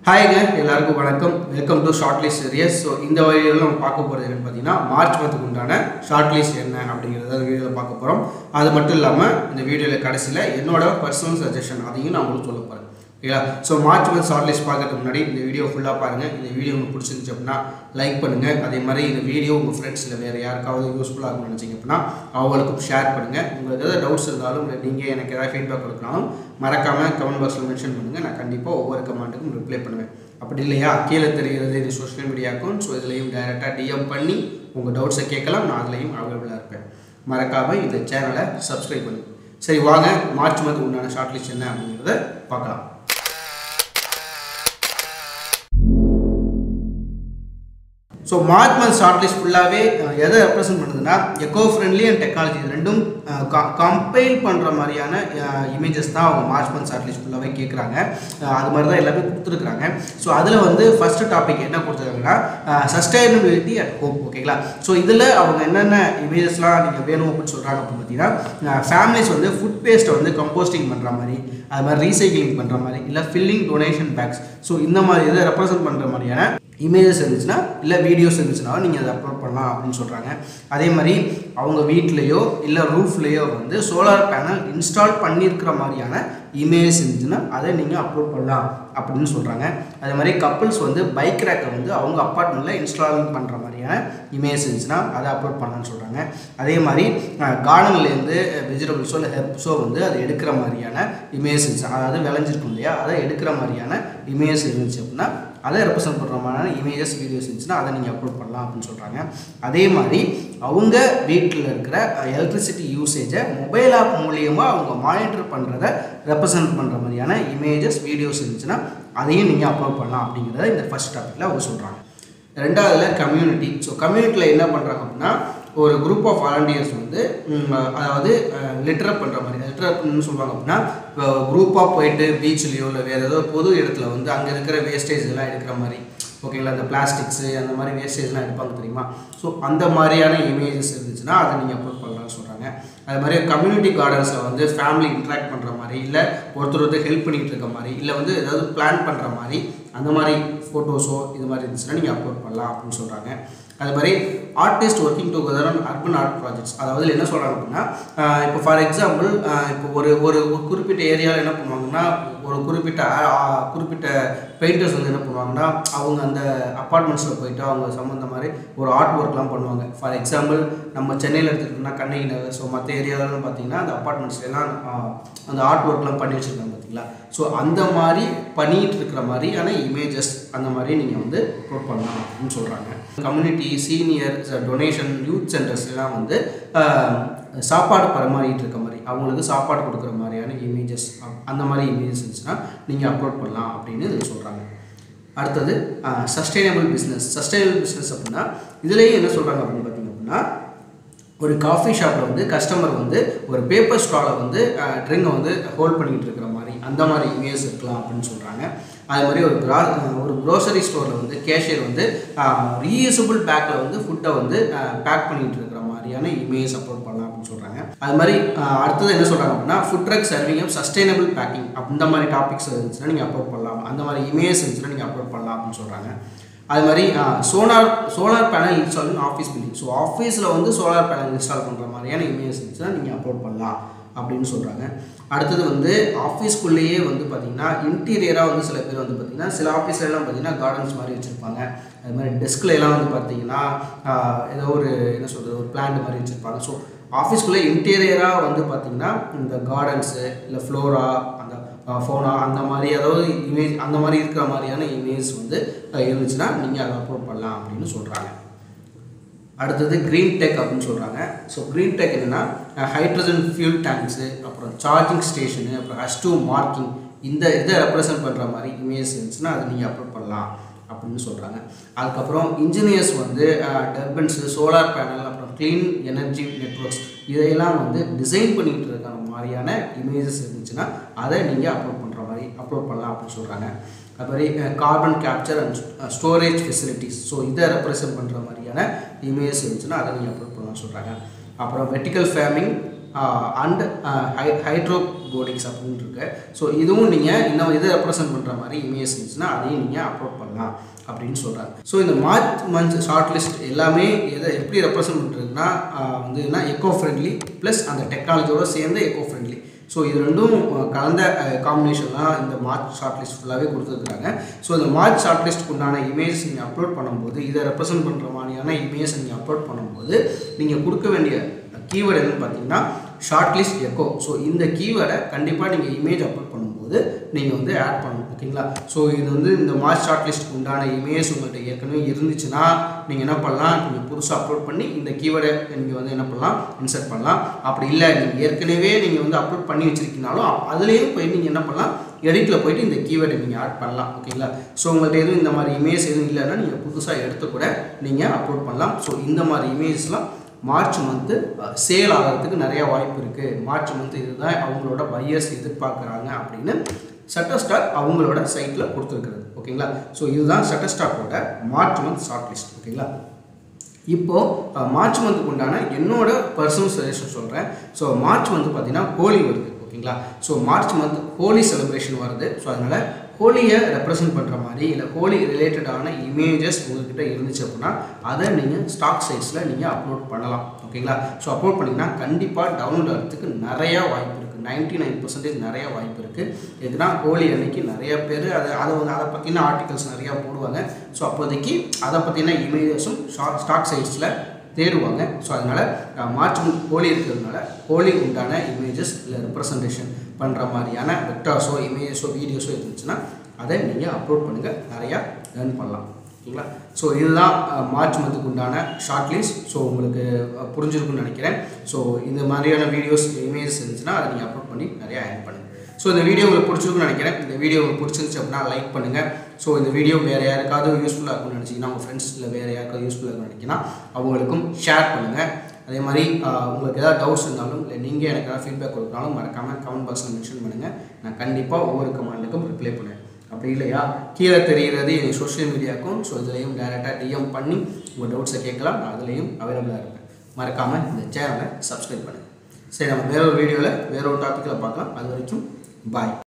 ஹாய்ங்க எல்லாருக்கும் வணக்கம் welcome to short list series so இந்த வீடியோவில் நம்ம பார்க்க போகிறது என்னன்னு பார்த்தீங்கன்னா மார்ச் மந்த்துக்கு உண்டான ஷார்ட் லிஸ்ட் என்ன அப்படிங்கிறத வீடியோவில் பார்க்க போகிறோம் அது மட்டும் இல்லாமல் இந்த வீடியோவில் கடைசியில் என்னோட பர்சனல் சஜஷன் அதையும் நான் உங்களுக்கு சொல்ல போகிறேன் ஓகேங்களா so March month short list பார்க்கறதுக்கு முன்னாடி இந்த வீடியோ ஃபுல்லாக பாருங்கள் இந்த வீடியோ உங்களுக்கு பிடிச்சிருந்துச்சு அப்படின்னா லைக் பண்ணுங்கள் அதே மாதிரி இந்த வீடியோ உங்கள் ஃப்ரெண்ட்ஸில் வேறு யாருக்காவது யூஸ்ஃபுல்லாக இருக்கும்னு நினச்சிங்க அப்படின்னா அவங்களுக்கும் ஷேர் பண்ணுங்கள் உங்களுக்கு எதாவது டவுட்ஸ் இருந்தாலும் இல்லை நீங்கள் எனக்கு ஏதாவது ஃபீட்பேக் கொடுக்கணும் மறக்காமல் கமெண்ட் பாக்ஸில் மென்ஷன் பண்ணுங்கள் நான் கண்டிப்பாக ஒவ்வொரு கமெண்ட்டுக்கும் ரிப்ளை பண்ணுவேன் அப்படி இல்லையா கீழே தெரிகிறது இது சோஷியல் மீடியா அக்கௌண்ட் ஸோ இதுலேயும் டைரெக்டாக டிஎம் பண்ணி உங்கள் டவுட்ஸை கேட்கலாம் நான் அதுலேயும் அவைலபிளாக இருப்பேன் மறக்காமல் இந்த சேனலை சப்ஸ்கிரைப் பண்ணுங்கள் சரி வாங்க மார்ச் மந்த் உண்டான ஷார்ட் லிஸ்ட் என்ன அப்படிங்கிறத பார்க்கலாம் so March month short list ஃபுல்லாகவே எதை ரெப்ரசென்ட் பண்ணுதுன்னா எக்கோ ஃப்ரெண்ட்லி அண்ட் டெக்னாலஜி இது ரெண்டும் கம்பைல் பண்ணுற மாதிரியான இமேஜஸ் தான் அவங்க மார்ச் மந்த் ஷார்ட் லிஸ்ட் ஃபுல்லாகவே கேட்குறாங்க அது மாதிரி தான் எல்லாமே கொடுத்துருக்குறாங்க ஸோ அதில் வந்து ஃபஸ்ட்டு டாபிக் என்ன கொடுத்துருக்காங்கன்னா சஸ்டைனபிலிட்டி அட் ஹோம் ஓகேங்களா ஸோ இதில் அவங்க என்னென்ன இமேஜஸ்லாம் நீங்கள் வேணும் அப்படின்னு சொல்கிறாங்க அப்படின்னு பார்த்தீங்கன்னா ஃபேமிலிஸ் வந்து ஃபுட் பேஸ்ட்டை வந்து கம்போஸ்டிங் பண்ணுற மாதிரி அது மாதிரி ரீசைக்கிளிங் பண்ணுற மாதிரி இல்லை ஃபில்லிங் டொனேஷன் பேக்ஸ் ஸோ இந்த மாதிரி இதை ரெப்ரசென்ட் பண்ணுற மாதிரியான இமேஜஸ் இருந்துச்சுன்னா இல்லை வீடியோஸ் இருந்துச்சுன்னா நீங்கள் அதை அப்லோட் பண்ணலாம் அப்படின்னு சொல்கிறாங்க அதே மாதிரி அவங்க வீட்லேயோ இல்லை ரூஃப்லேயோ வந்து சோலார் பேனல் இன்ஸ்டால் பண்ணியிருக்கிற மாதிரியான இமேஜ் இருந்துச்சுன்னா அதை நீங்கள் அப்லோட் பண்ணலாம் அப்படின்னு சொல்கிறாங்க அதே மாதிரி கப்புள்ஸ் வந்து பைக் ரேக்கை வந்து அவங்க அப்பார்ட்மெண்ட்டில் இன்ஸ்டால் பண்ணுற மாதிரியான இமேஜ் இருந்துச்சுன்னா அதை அப்லோட் பண்ணலான்னு சொல்கிறாங்க அதே மாதிரி கார்டன்லேருந்து வெஜிடபிள்ஸோ இல்லை ஹெர்ப்ஸோ வந்து அதை எடுக்கிற மாதிரியான இமேஜ் இருந்துச்சு அதாவது விளைஞ்சிருக்கும் இல்லையா அதை எடுக்கிற மாதிரியான இமேஜ் இருந்துச்சு அப்படின்னா அதை ரெப்ரசென்ட் பண்ணுற மாதிரியான இமேஜஸ் வீடியோஸ் இருந்துச்சுன்னா அதை நீங்கள் அப்லோட் பண்ணலாம் அப்படின்னு சொல்கிறாங்க அதே மாதிரி அவங்க வீட்டில் இருக்கிற எலக்ட்ரிசிட்டி யூசேஜை மொபைல் ஆப் மூலியமாக அவங்க மானிட்டர் பண்ணுறத ரெப்ரசென்ட் பண்ணுற மாதிரியான இமேஜஸ் வீடியோஸ் இருந்துச்சுன்னா அதையும் நீங்கள் அப்லோட் பண்ணலாம் அப்படிங்கிறத இந்த ஃபஸ்ட் டாப்பிக்கில் அவங்க சொல்கிறாங்க ரெண்டாவதுல கம்யூனிட்டி ஸோ கம்யூனிட்டியில் என்ன பண்ணுறாங்க அப்படின்னா ஒரு குரூப் ஆஃப் வாலண்டியர்ஸ் வந்து அதாவது லிட்டரப் பண்ணுற மாதிரி லிட்டரப்னு சொல்லுவாங்க அப்படின்னா இப்போ குரூப்பாக போயிட்டு பீச்லேயோ இல்லை வேறு ஏதோ பொது இடத்துல வந்து அங்கே இருக்கிற வேஸ்டேஜ் எல்லாம் எடுக்கிற மாதிரி ஓகேங்களா அந்த பிளாஸ்டிக்ஸு அந்த மாதிரி வேஸ்டேஜ்லாம் எடுப்பாங்க தெரியுமா ஸோ அந்த மாதிரியான இமேஜஸ் இருந்துச்சுன்னா அதை நீங்கள் அப்லோட் பண்ணலாம்னு சொல்கிறாங்க அது மாதிரி கம்யூனிட்டி கார்டன்ஸில் வந்து ஃபேமிலி இன்ட்ராக்ட் பண்ணுற மாதிரி இல்லை ஒருத்தர் ஒருத்தர் ஹெல்ப் பண்ணிகிட்டு இருக்க மாதிரி இல்லை வந்து ஏதாவது பிளான் பண்ணுற மாதிரி அந்த மாதிரி ஃபோட்டோஸோ இது மாதிரி இருந்துச்சுன்னா நீங்கள் அப்லோட் பண்ணலாம் அப்படின்னு சொல்கிறாங்க அது மாதிரி artist working together on urban art projects அதாவது என்ன சொல்கிறாங்க அப்படின்னா இப்போ ஃபார் எக்ஸாம்பிள் இப்போ ஒரு ஒரு ஒரு குறிப்பிட்ட ஏரியாவில் என்ன பண்ணுவாங்கன்னா ஒரு குறிப்பிட்ட குறிப்பிட்ட பெயிண்டர்ஸ் வந்து என்ன பண்ணுவாங்கன்னா அவங்க அந்த அப்பார்ட்மெண்ட்ஸில் போயிட்டு அவங்க சம்மந்த மாதிரி ஒரு ஆர்ட் ஒர்க்லாம் பண்ணுவாங்க ஃபார் எக்ஸாம்பிள் நம்ம சென்னையில் எடுத்துக்கிட்டோம்னா கண்ணகி நகர் ஸோ மற்ற ஏரியாவிலலாம் பார்த்தீங்கன்னா அந்த அப்பார்ட்மெண்ட்ஸ்லாம் அந்த ஆர்ட் ஒர்க்லாம் பண்ணி வச்சுருக்காங்க பார்த்தீங்களா ஸோ அந்த மாதிரி பண்ணிகிட்டு இருக்கிற மாதிரியான இமேஜஸ் அந்த மாதிரி நீங்கள் வந்து அப்லோட் பண்ணலாம் அப்படின்னு சொல்கிறாங்க community senior donation youth centers எல்லாம் வந்து சாப்பாடு பரிமாறிட்டு இருக்க மாதிரி அவங்களுக்கு சாப்பாடு கொடுக்குற மாதிரியான இமேஜஸ் அந்த மாதிரி இமேஜஸ் இருந்துச்சுன்னா நீங்கள் அப்லோட் பண்ணலாம் அப்படின்னு இதில் சொல்கிறாங்க அடுத்தது சஸ்டைனபிள் பிஸ்னஸ் சஸ்டைனபிள் பிஸ்னஸ் அப்படின்னா இதுலேயும் என்ன சொல்கிறாங்க அப்படின்னு பார்த்தீங்க அப்படின்னா ஒரு காஃபி ஷாப்பில் வந்து கஸ்டமர் வந்து ஒரு பேப்பர் ஸ்டாலை வந்து ட்ரிங்கை வந்து ஹோல்ட் பண்ணிகிட்டு இருக்கிற மாதிரி அந்த மாதிரி இமேஜ் இருக்கலாம் அப்படின்னு சொல்கிறாங்க அது மாதிரி ஒரு க்ரா ஒரு க்ரோசரி ஸ்டோரில் வந்து கேஷியர் வந்து ரீயூசபிள் பேக்கில் வந்து ஃபுட்டை வந்து பேக் பண்ணிகிட்டு இருக்கிற மாதிரியான இமேஜ் அப்லோட் பண்ணலாம் அப்படின்னு சொல்கிறாங்க அது மாதிரி அடுத்தது என்ன சொல்கிறாங்க அப்படின்னா food truck serving of sustainable packing அந்த மாதிரி டாபிக்ஸ் இருந்துச்சுன்னா நீங்கள் அப்லோட் பண்ணலாம் அந்த மாதிரி இமேஜ் இருந்துச்சுன்னா நீங்கள் அப்லோட் பண்ணலாம் அப்படின்னு சொல்கிறாங்க அது மாதிரி solar solar panel install office building so ஆஃபீஸில் வந்து சோலார் பேனல் இன்ஸ்டால் பண்ணுற மாதிரியான இமேஜ் இருந்துச்சுன்னா நீங்கள் அப்லோட் பண்ணலாம் அப்படின்னு சொல்கிறாங்க அடுத்தது வந்து ஆஃபீஸ்க்குள்ளேயே வந்து பார்த்திங்கன்னா இன்டீரியராக வந்து சில பேர் வந்து பார்த்திங்கன்னா சில ஆஃபீஸ்லாம் பார்த்திங்கன்னா கார்டன்ஸ் மாதிரி வச்சுருப்பாங்க அது மாதிரி டெஸ்க்லாம் வந்து பார்த்திங்கன்னா ஏதோ ஒரு என்ன சொல்கிறது ஒரு பிளான்ட் மாதிரி வச்சுருப்பாங்க ஸோ ஆஃபீஸ்க்குள்ளே இன்டீரியராக வந்து பார்த்திங்கன்னா இந்த கார்டன்ஸு இல்லை ஃப்ளோரா அந்த ஃபோனா அந்த மாதிரி ஏதாவது இமேஜ் அந்த மாதிரி இருக்கிற மாதிரியான இமேஜ் வந்து இருந்துச்சுன்னா நீங்கள் அதை அப்லோட் பண்ணலாம் அப்படின்னு சொல்கிறாங்க அடுத்தது க்ரீன் டெக் அப்படின்னு சொல்கிறாங்க ஸோ க்ரீன் டெக் என்னென்னா ஹைட்ரஜன் ஃபியூல் டேங்க்ஸு அப்புறம் சார்ஜிங் ஸ்டேஷனு அப்புறம் ஹஸ் டூ மார்க்கிங் இந்த இதை ரெப்ரசன்ட் பண்ணுற மாதிரி இமேஜ் இருந்துச்சுன்னா அதை நீங்கள் அப்லோட் பண்ணலாம் அப்படின்னு சொல்கிறாங்க அதுக்கப்புறம் இன்ஜினியர்ஸ் வந்து டர்பன்ஸு சோலார் பேனல் அப்புறம் க்ளீன் எனர்ஜி நெட்ஒர்க்ஸ் இதையெல்லாம் வந்து டிசைன் பண்ணிக்கிட்டு இருக்கிற மாதிரியான இமேஜஸ் இருந்துச்சுன்னா அதை நீங்கள் அப்லோட் பண்ணுற மாதிரி அப்லோட் பண்ணலாம் அப்படின்னு சொல்கிறாங்க அது மாதிரி carbon capture and storage facilities so இதை ரெப்ரசன்ட் பண்ணுற மாதிரியான இமேஜ் இருந்துச்சுன்னா அதை நீங்கள் அப்லோட் பண்ணலாம் சொல்கிறாங்க அப்புறம் வெர்டிக்கல் ஃபேமிங் அண்ட் ஹை ஹைட்ரோ கோடிக்ஸ் அப்படின்னு இருக்கு ஸோ இதுவும் நீங்கள் இன்னும் இதை ரெப்ரசென்ட் பண்ணுற மாதிரி இமேஜ் இருந்துச்சுன்னா அதையும் நீங்கள் அப்லோட் பண்ணலாம் அப்படின்னு சொல்கிறாங்க ஸோ இந்த மார்ச் மந்த் ஷார்ட் லிஸ்ட் எல்லாமே எதை எப்படி ரெப்ரசென்ட் பண்ணுறதுன்னா வந்து என்ன எக்கோ ஃப்ரெண்ட்லி ப்ளஸ் அந்த டெக்னாலஜியோட சேர்ந்து எக்கோ ஃப்ரெண்ட்லி ஸோ இது ரெண்டும் அஹ், கலந்த காம்பினேஷன்லாம் இந்த மார்ச் ஷார்ட் லிஸ்ட் ஃபுல்லாகவே கொடுத்துருக்குறாங்க ஸோ இந்த மார்ச் ஷார்ட் லிஸ்ட்டுக்கு உண்டான இமேஜ் நீங்கள் அப்லோட் பண்ணும்போது இதை ரெப்ரசென்ட் பண்ணுற மாதிரியான இமேஜ் நீங்கள் அப்லோட் பண்ணும்போது நீங்கள் கொடுக்க வேண்டிய கீவேர்டு என்னன்னு பார்த்தீங்கன்னா ஷார்ட் லிஸ்ட் எக்கோ ஸோ இந்த கீவேர்டை கண்டிப்பாக நீங்கள் இமேஜ் அப்லோட் பண்ணும்போது நீங்கள் வந்து ஆட் பண்ணணும் ஓகேங்களா ஸோ இது வந்து இந்த மார்ச் ஷார்ட் லிஸ்ட்டுக்கு உண்டான இமேஜ் உங்கள்கிட்ட ஏற்கனவே இருந்துச்சுன்னா நீங்கள் என்ன பண்ணலாம் நீங்கள் புதுசாக அப்லோட் பண்ணி இந்த கீவேர்டை நீங்கள் வந்து என்ன பண்ணலாம் இன்சர்ட் பண்ணலாம் அப்படி இல்லை நீங்கள் ஏற்கனவே நீங்கள் வந்து அப்லோட் பண்ணி வச்சிருக்கீங்கனாலும் அதுலேயும் போய் நீங்கள் என்ன பண்ணலாம் எடிட்டில் போயிட்டு இந்த கீவேர்டை நீங்கள் ஆட் பண்ணலாம் ஓகேங்களா ஸோ உங்கள்கிட்ட எதுவும் இந்த மாதிரி இமேஜ் எதுவும் இல்லைன்னா நீங்கள் புதுசாக எடுத்து கூட நீங்கள் அப்லோட் பண்ணலாம் ஸோ இந்த மாதிரி இமேஜஸ்லாம் மார்ச் மந்த்து சேல் ஆகிறதுக்கு நிறைய வாய்ப்பு இருக்குது மார்ச் மந்த் இதுதான் அவங்களோட பையர்ஸ் எதிர்பார்க்குறாங்க அப்படின்னு சட்டஸ்டாக் அவங்களோட சைட்டில் கொடுத்துருக்குறது ஓகேங்களா ஸோ இதுதான் சட்டஸ்டாக்கோட மார்ச் மந்த் ஷார்ட் லிஸ்ட் ஓகேங்களா இப்போது மார்ச் மந்த்துக்கு உண்டான என்னோட பர்சனல் சஜஷன் சொல்கிறேன் ஸோ மார்ச் மந்த் பார்த்தீங்கன்னா ஹோலி வருது ஓகேங்களா so March month Holi celebration வருது ஸோ அதனால் ஹோலியை ரெப்ரசன்ட் பண்ணுற மாதிரி இல்லை ஹோலி ரிலேட்டடான இமேஜஸ் உங்கள்கிட்ட இருந்துச்சு அப்படின்னா அதை நீங்கள் ஸ்டாக் சைஸில் நீங்கள் அப்லோட் பண்ணலாம் ஓகேங்களா ஸோ அப்லோட் பண்ணிங்கன்னா கண்டிப்பாக டவுன்லோட் ஆகிறதுக்கு நிறையா வாய்ப்பு இருக்குது நைன்ட்டி நைன் பர்சன்டேஜ் நிறைய வாய்ப்பு இருக்குது எதுனா ஹோலி அன்னைக்கு நிறைய பேர் அதை அதை வந்து அதை பற்றின ஆர்டிகல்ஸ் நிறையா போடுவாங்க ஸோ அப்போதைக்கு அதை பற்றின இமேஜஸும் ஷார்ட் ஸ்டாக் சைஸில் தேடுவாங்க ஸோ அதனால் மார்ச் மந்த் ஹோலி இருக்கிறதுனால ஹோலி உண்டான இமேஜஸ் இல்லை ரெப்ரசன்டேஷன் பண்ணுற மாதிரியான வெக்டார்ஸோ இமேஜஸோ வீடியோஸோ இருந்துச்சுன்னா அதை நீங்கள் அப்லோட் பண்ணுங்கள் நிறையா ஏர்ன் பண்ணலாம் ஓகேங்களா ஸோ இதுதான் அஹ், மார்ச் மந்த்துக்கு உண்டான ஷார்ட் லிஸ்ட் ஸோ உங்களுக்கு அஹ், புரிஞ்சிருக்கும்னு நினைக்கிறேன் ஸோ இந்த மாதிரியான வீடியோஸ் இமேஜஸ் இருந்துச்சுன்னா அதை நீங்கள் அப்லோட் பண்ணி நிறையா ஏர்ன் பண்ணுங்கள் ஸோ இந்த வீடியோ உங்களுக்கு பிடிச்சிருக்குன்னு நினைக்கிறேன் இந்த வீடியோ உங்களுக்கு பிடிச்சிருந்துச்சு அப்படின்னா லைக் பண்ணுங்கள் ஸோ இந்த வீடியோ வேறு யாருக்காவது யூஸ்ஃபுல்லாக இருக்கும்னு நினச்சிங்கன்னா உங்கள் ஃப்ரெண்ட்ஸ் இல்லை வேறு யாருக்காவது யூஸ்ஃபுல்லாக இருக்கும்னு நினைக்கினா அவங்களுக்கும் ஷேர் பண்ணுங்கள் அதே மாதிரி ஆஹ், உங்களுக்கு ஏதாவது டவுட்ஸ் இருந்தாலும் இல்லை நீங்கள் எனக்கு ஏதாவது ஃபீட்பேக் கொடுத்தாலும் மறக்காமல் கமெண்ட் பாக்ஸில் மென்ஷன் பண்ணுங்கள் நான் கண்டிப்பாக ஒவ்வொரு கமெண்ட்டுக்கும் ரிப்ளை பண்ணுவேன் அப்படி இல்லையா கீழே தெரிகிறது என் சோஷியல் மீடியாக்கும் ஸோ இதுலேயும் டேரெக்டாக டிஎம் பண்ணி உங்கள் டவுட்ஸை கேட்கலாம் நான் அதுலேயும் அவைலபிளாக இருப்பேன் மறக்காமல் இந்த சேனலை சப்ஸ்கிரைப் பண்ணுங்கள் சரி நம்ம வேற ஒரு வீடியோவில் வேற ஒரு டாப்பிக்கில் பார்க்கலாம் அது வரைக்கும் பாய்